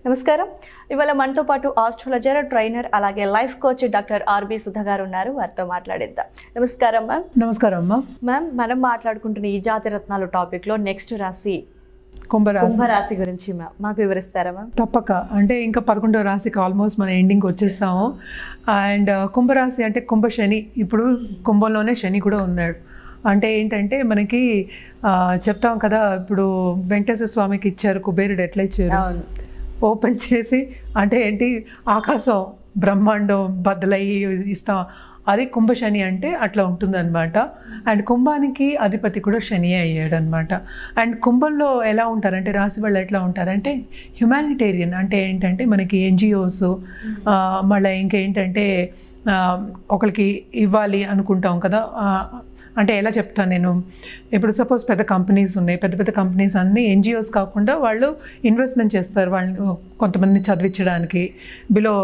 నమస్కారం ఇవాళ మనతో పాటు ఆస్ట్రాలజర్ ట్రైనర్ అలాగే life coach doctor R B Sudha garu ఉన్నారు వారితో మాట్లాడిద్దాం నమస్కారం మ్యామ్ నమస్కారం అమ్మా మ్యామ్ మనం మాట్లాడుకుంటున్న ఈ జాతి రత్నాలు టాపిక్లో నెక్స్ట్ రాశి కుంభరాశి కుంభరాశి గురించి మ్యామ్ మాకు వివరిస్తారా మ్యామ్ తప్పక అంటే ఇంకా పదకొండో రాశికి ఆల్మోస్ట్ మన ఎండింగ్ వచ్చేసాము అండ్ కుంభరాశి అంటే కుంభ శని ఇప్పుడు కుంభంలోనే శని కూడా ఉన్నాడు అంటే ఏంటంటే మనకి ఆ, చెప్తాం కదా ఇప్పుడు వెంకటేశ్వర స్వామికి ఇచ్చారు కుబేరుడు ఎట్లా ఇచ్చారు అవును ఓపెన్ చేసి అంటే ఏంటి ఆకాశం బ్రహ్మాండం బద్దలయ్యి ఇస్తాం అది కుంభ శని అంటే అట్లా ఉంటుందన్నమాట అండ్ కుంభానికి అధిపతి కూడా శని అయ్యాడు అనమాట అండ్ కుంభంలో ఎలా ఉంటారంటే రాశి వాళ్ళు ఎట్లా ఉంటారంటే హ్యుమానిటేరియన్ అంటే ఏంటంటే మనకి ఎన్జిఓస్ మళ్ళీ ఇంకేంటంటే ఆ, ఒకరికి ఇవ్వాలి అనుకుంటాం కదా ఆ, అంటే ఎలా చెప్తాను నేను ఇప్పుడు సపోజ్ పెద్ద కంపెనీస్ ఉన్నాయి పెద్ద పెద్ద కంపెనీస్ అన్నీ ఎన్జిఓస్ కాకుండా వాళ్ళు ఇన్వెస్ట్మెంట్ చేస్తారు వాళ్ళు కొంతమంది చదివించడానికి below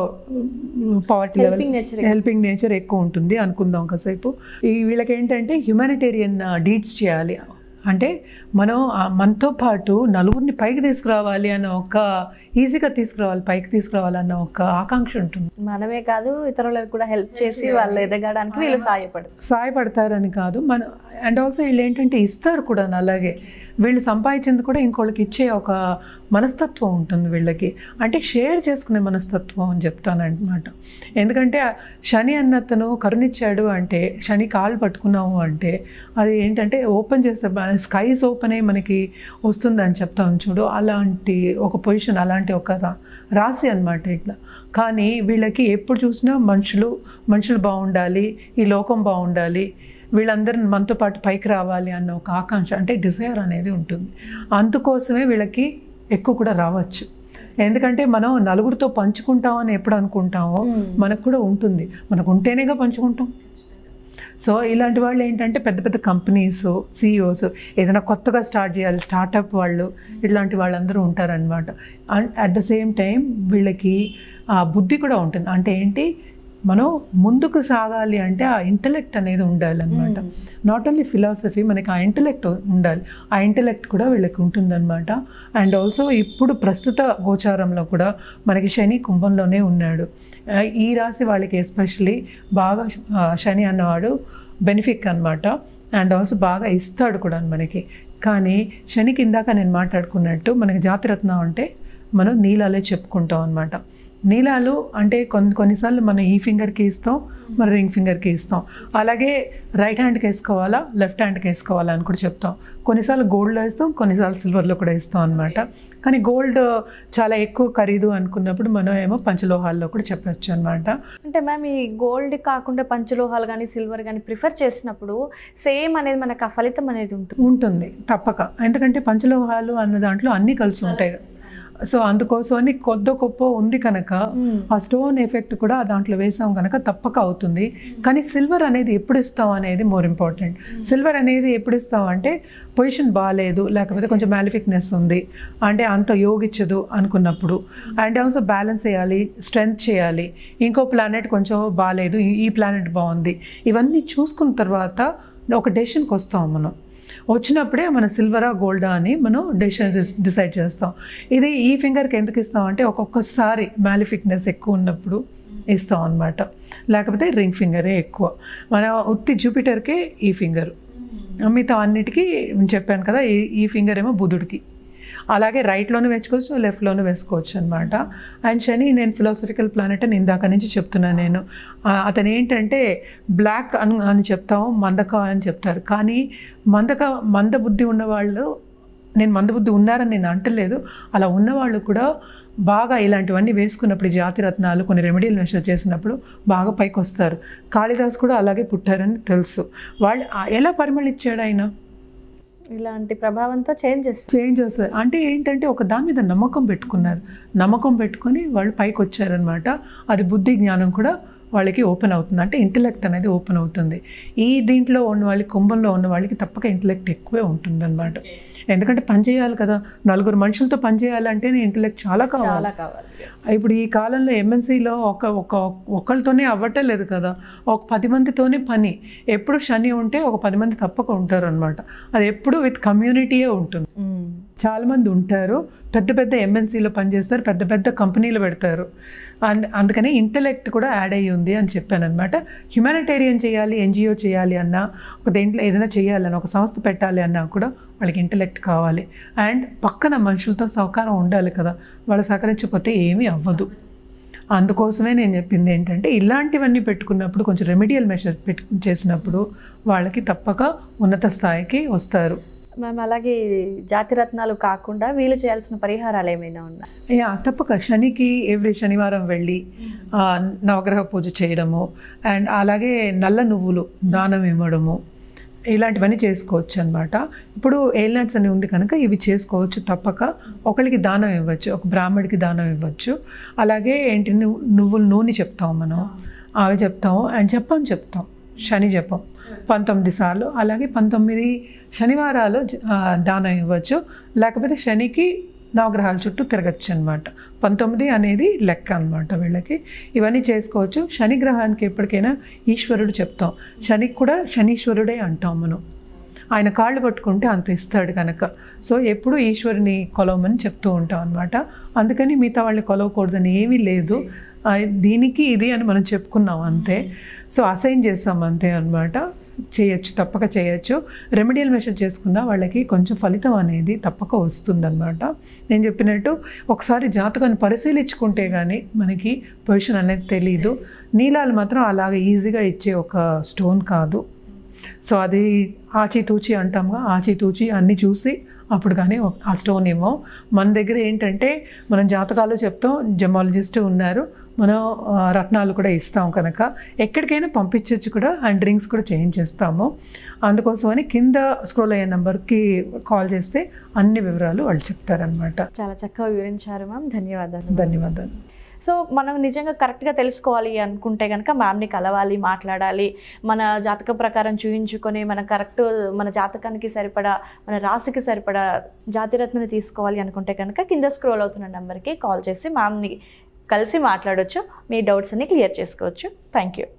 poverty level helping nature helping nature ఎక్కువ ఉంటుంది అనుకుందాం కాసేపు ఈ వీళ్ళకి ఏంటంటే హ్యుమానిటేరియన్ డీడ్స్ చేయాలి అంటే మనం ఆ మనతో పాటు నలుగురిని పైకి తీసుకురావాలి అన్న ఒక ఈజీగా తీసుకురావాలి పైకి తీసుకురావాలన్న ఒక ఆకాంక్ష ఉంటుంది మనమే కాదు ఇతరులకు కూడా హెల్ప్ చేసి వాళ్ళు ఎదగడానికి వీళ్ళు సాయపడు సహాయపడతారని కాదు మన అండ్ ఆల్సో వీళ్ళు ఏంటంటే ఇస్తారు కూడా అలాగే వీళ్ళు సంపాదించింది కూడా ఇంకోళ్ళకి ఇచ్చే ఒక మనస్తత్వం ఉంటుంది వీళ్ళకి అంటే షేర్ చేసుకునే మనస్తత్వం అని చెప్తాను అనమాట ఎందుకంటే శని అన్నతను కరుణిచ్చాడు అంటే శని కాలు పట్టుకున్నాము అంటే అది ఏంటంటే ఓపెన్ చేస్తే స్కైస్ ఓపెన్ అయ్యి మనకి వస్తుందని చెప్తాం చూడు అలాంటి ఒక పొజిషన్ అలాంటి ఒక రా- రాశి అన్నమాట ఇట్లా కానీ వీళ్ళకి ఎప్పుడు చూసినా మనుషులు మనుషులు బాగుండాలి ఈ లోకం బాగుండాలి వీళ్ళందరూ మనతో పాటు పైకి రావాలి అన్న ఒక ఆకాంక్ష అంటే డిజైర్ అనేది ఉంటుంది అందుకోసమే వీళ్ళకి ఎక్కువ కూడా రావచ్చు ఎందుకంటే మనం నలుగురితో పంచుకుంటామని ఎప్పుడు అనుకుంటామో మనకు కూడా ఉంటుంది మనకు ఉంటేనేగా పంచుకుంటాం సో ఇలాంటి వాళ్ళు ఏంటంటే పెద్ద పెద్ద కంపెనీస్ సిఇఓస్ ఏదైనా కొత్తగా స్టార్ట్ చేయాలి స్టార్టప్ వాళ్ళు ఇట్లాంటి వాళ్ళందరూ ఉంటారనమాట and at the same time వీళ్ళకి ఆ బుద్ధి కూడా ఉంటుంది అంటే ఏంటి మనం ముందుకు సాగాలి అంటే ఆ ఇంటలెక్ట్ అనేది ఉండాలి అనమాట నాట్ ఓన్లీ ఫిలాసఫీ మనకి ఆ ఇంటలెక్ట్ ఉండాలి ఆ ఇంటలెక్ట్ కూడా వీళ్ళకి ఉంటుందన్నమాట అండ్ ఆల్సో ఇప్పుడు ప్రస్తుత గోచారంలో కూడా మనకి శని కుంభంలోనే ఉన్నాడు ఆ, ఈ రాశి వాళ్ళకి ఎస్పెషలీ బాగా ఆ, శని అన్నవాడు బెనిఫిక్ అనమాట అండ్ ఆల్సో బాగా ఇస్తాడు కూడా మనకి కానీ శనికి ఇందాక నేను మాట్లాడుకున్నట్టు మనకి జాతిరత్నం అంటే మనం నీలాలే చెప్పుకుంటాం అనమాట నీలాలు అంటే కొన్ని కొన్నిసార్లు మనం ఈ ఫింగర్కి ఇస్తాం మన రింగ్ ఫింగర్కి ఇస్తాం అలాగే రైట్ హ్యాండ్కి వేసుకోవాలా లెఫ్ట్ హ్యాండ్కి వేసుకోవాలా అని కూడా చెప్తాం కొన్నిసార్లు గోల్డ్లో ఇస్తాం కొన్నిసార్లు సిల్వర్లో కూడా ఇస్తాం అనమాట కానీ గోల్డ్ చాలా ఎక్కువ ఖరీదు అనుకున్నప్పుడు మనం ఏమో పంచలోహాల్లో కూడా చెప్పచ్చు అనమాట అంటే మ్యామ్ ఈ గోల్డ్ కాకుండా పంచలోహాలు కానీ సిల్వర్ కానీ ప్రిఫర్ చేసినప్పుడు సేమ్ అనేది మనకు ఆ ఫలితం అనేది ఉంటుంది ఉంటుంది తప్పక ఎందుకంటే పంచలోహాలు అన్న దాంట్లో అన్నీ కలిసి ఉంటాయి సో అందుకోసమని కొద్ది గొప్ప ఉంది కనుక ఆ స్టోన్ ఎఫెక్ట్ కూడా దాంట్లో వేసాం కనుక తప్పక అవుతుంది కానీ సిల్వర్ అనేది ఎప్పుడు ఇస్తాం అనేది మోర్ ఇంపార్టెంట్ సిల్వర్ అనేది ఎప్పుడు ఇస్తాం అంటే పొజిషన్ బాగాలేదు లేకపోతే కొంచెం మ్యాలిఫిక్నెస్ ఉంది అంటే అంత యోగిచ్చదు అనుకున్నప్పుడు అండ్ ఆల్సో బ్యాలెన్స్ చేయాలి స్ట్రెంగ్త్ చేయాలి ఇంకో ప్లానెట్ కొంచెం బాగాలేదు ఈ- ఈ ప్లానెట్ బాగుంది ఇవన్నీ చూసుకున్న తర్వాత ఒక డెసిషన్కి వస్తాం మనం వచ్చినప్పుడే మన సిల్వరా గోల్డా అని మనం డెసిషన్ డిసైడ్ చేస్తాం ఇది ఈ ఫింగర్కి ఎందుకు ఇస్తాం అంటే ఒక్కొక్కసారి మ్యాలిఫిక్నెస్ ఎక్కువ ఉన్నప్పుడు ఇస్తాం అనమాట లేకపోతే రింగ్ ఫింగరే ఎక్కువ మన ఉత్తి జూపిటర్కే ఈ ఫింగర్ మిగతా అన్నిటికీ నేను చెప్పాను కదా ఈ ఈ ఫింగర్ ఏమో బుధుడికి అలాగే రైట్లోనూ వేసుకోవచ్చు లెఫ్ట్లోనూ వేసుకోవచ్చు అనమాట అండ్ శని నేను ఫిలాసఫికల్ ప్లానెట్ అని ఇందాక నుంచి చెప్తున్నాను నేను ఆ, అతను ఏంటంటే బ్లాక్ అని అని చెప్తాము మందక అని చెప్తారు కానీ మందక మంద బుద్ధి ఉన్నవాళ్ళు నేను మందబుద్ధి ఉన్నారని నేను అంటలేదు అలా ఉన్నవాళ్ళు కూడా బాగా ఇలాంటివన్నీ వేసుకున్నప్పుడు ఈ జాతి రత్నాలు కొన్ని రెమెడీలు మెషర్ చేసినప్పుడు బాగా పైకి వస్తారు కాళిదాస్ కూడా అలాగే పుట్టారని తెలుసు వాళ్ళు ఆ- ఎలా పరిమళించాడు ఆయన ఇలాంటి ప్రభావంతో చేంజ్ చేస్తుంది చేంజ్ వస్తుంది అంటే ఏంటంటే ఒక దాని మీద నమ్మకం పెట్టుకున్నారు నమ్మకం పెట్టుకొని వాళ్ళు పైకి వచ్చారనమాట అది బుద్ధి జ్ఞానం కూడా వాళ్ళకి ఓపెన్ అవుతుంది అంటే ఇంటలెక్ట్ అనేది ఓపెన్ అవుతుంది ఈ దీంట్లో ఉన్న వాళ్ళకి కుంభంలో ఉన్న వాళ్ళకి తప్పక ఇంటలెక్ట్ ఎక్కువే ఉంటుంది అనమాట ఎందుకంటే పని చేయాలి కదా నలుగురు మనుషులతో పని చేయాలంటేనే ఇంటలెక్ట్ చాలా కావాలి చాలా కావాలి ఇప్పుడు ఈ కాలంలో ఎంఎన్సీలో ఒక ఒక ఒకళ్ళతోనే అవ్వటలేదు కదా ఒక పది మందితోనే పని ఎప్పుడు శని ఉంటే ఒక పది మంది తప్పక ఉంటారు అనమాట అది ఎప్పుడు విత్ కమ్యూనిటీయే ఉంటుంది చాలామంది ఉంటారు పెద్ద పెద్ద ఎంఎన్సీలో పనిచేస్తారు పెద్ద పెద్ద కంపెనీలు పెడతారు అండ్ అందుకని ఇంటలెక్ట్ కూడా యాడ్ అయ్యి ఉంది అని చెప్పాను అనమాట హ్యుమానిటేరియన్ చేయాలి ఎన్జిఓ చేయాలి అన్నా ఒక దేంట్లో ఏదైనా చేయాలన్నా ఒక సంస్థ పెట్టాలి అన్నా కూడా వాళ్ళకి ఇంటలెక్ట్ కావాలి అండ్ పక్కన మనుషులతో సహకారం ఉండాలి కదా వాళ్ళు సహకరించకపోతే ఏమీ అవ్వదు అందుకోసమే నేను చెప్పింది ఏంటంటే ఇలాంటివన్నీ పెట్టుకున్నప్పుడు కొంచెం రెమెడియల్ మెషర్ పెట్టు చేసినప్పుడు వాళ్ళకి తప్పక ఉన్నత స్థాయికి వస్తారు మ్యామ్ అలాగే జాతి రత్నాలు కాకుండా వీళ్ళు చేయాల్సిన పరిహారాలు ఏమైనా ఉన్నాయి యా తప్పక శనికి ఎవ్రీ శనివారం వెళ్ళి ఆ, నవగ్రహ పూజ చేయడము అండ్ అలాగే నల్ల నువ్వులు దానం ఇవ్వడము ఇలాంటివన్నీ చేసుకోవచ్చు అనమాట ఇప్పుడు ఏల్నట్స్ అని ఉంది కనుక ఇవి చేసుకోవచ్చు తప్పక ఒకరికి దానం ఇవ్వచ్చు ఒక బ్రాహ్మడికి దానం ఇవ్వచ్చు అలాగే ఏంటి నువ్వు నువ్వుల నూనె చెప్తాం మనం అవి చెప్తాము అండ్ చెప్పం చెప్తాం శని జపం పంతొమ్మిది సార్లు అలాగే పంతొమ్మిది శనివారాలు జ- ఆ, దానం ఇవ్వచ్చు లేకపోతే శనికి నవగ్రహాల చుట్టూ తిరగచ్చు అనమాట పంతొమ్మిది అనేది లెక్క అనమాట వీళ్ళకి ఇవన్నీ చేసుకోవచ్చు శని గ్రహానికి ఎప్పటికైనా ఈశ్వరుడు చెప్తాం శనికి కూడా శనీశ్వరుడే అంటాం మనం ఆయన కాళ్ళు పట్టుకుంటే అంత ఇస్తాడు కనుక సో ఎప్పుడు ఈశ్వరుని కొలవమని చెప్తూ ఉంటాం అనమాట అందుకని మిగతా వాళ్ళని కొలవకూడదని ఏమీ లేదు ఆ, దీనికి ఇది అని మనం చెప్పుకున్నాం అంతే సో అసైన్ చేస్తాం అంతే అనమాట చేయొచ్చు తప్పక చేయొచ్చు రెమెడియల్ మెషర్ చేసుకున్న వాళ్ళకి కొంచెం ఫలితం అనేది తప్పక వస్తుందన్నమాట నేను చెప్పినట్టు ఒకసారి జాతకాన్ని పరిశీలించుకుంటే కానీ మనకి పొజిషన్ అనేది తెలియదు నీలాలు మాత్రం అలాగ ఈజీగా ఇచ్చే ఒక స్టోన్ కాదు సో అది ఆచితూచి అంటాముగా ఆచితూచి అన్నీ చూసి అప్పుడు కానీ ఒక- ఆ స్టోన్ ఇవ్వం మన దగ్గర ఏంటంటే మనం జాతకాలు చెప్తాం జమాలజిస్ట్ ఉన్నారు మనం ఆ, రత్నాలు కూడా ఇస్తాం కనుక ఎక్కడికైనా పంపించవచ్చు కూడా అండ్ డ్రింక్స్ కూడా చేయించేస్తాము అందుకోసమని కింద స్క్రోల్ అయ్యే నెంబర్కి కాల్ చేస్తే అన్ని వివరాలు వాళ్ళు చెప్తారనమాట చాలా చక్కగా వివరించారు మ్యామ్ ధన్యవాదాలు ధన్యవాదాలు సో మనం నిజంగా కరెక్ట్గా తెలుసుకోవాలి అనుకుంటే కనుక మ్యామ్ని కలవాలి మాట్లాడాలి మన జాతక ప్రకారం చూయించుకొని మన కరెక్ట్ మన జాతకానికి సరిపడా మన రాశికి సరిపడా జాతిరత్నని తీసుకోవాలి అనుకుంటే కనుక కింద స్క్రోల్ అవుతున్న నెంబర్కి కాల్ చేసి మ్యామ్ని కలిసి మాట్లాడొచ్చు మీ డౌట్స్ అన్ని క్లియర్ చేసుకోవచ్చు థ్యాంక్ యూ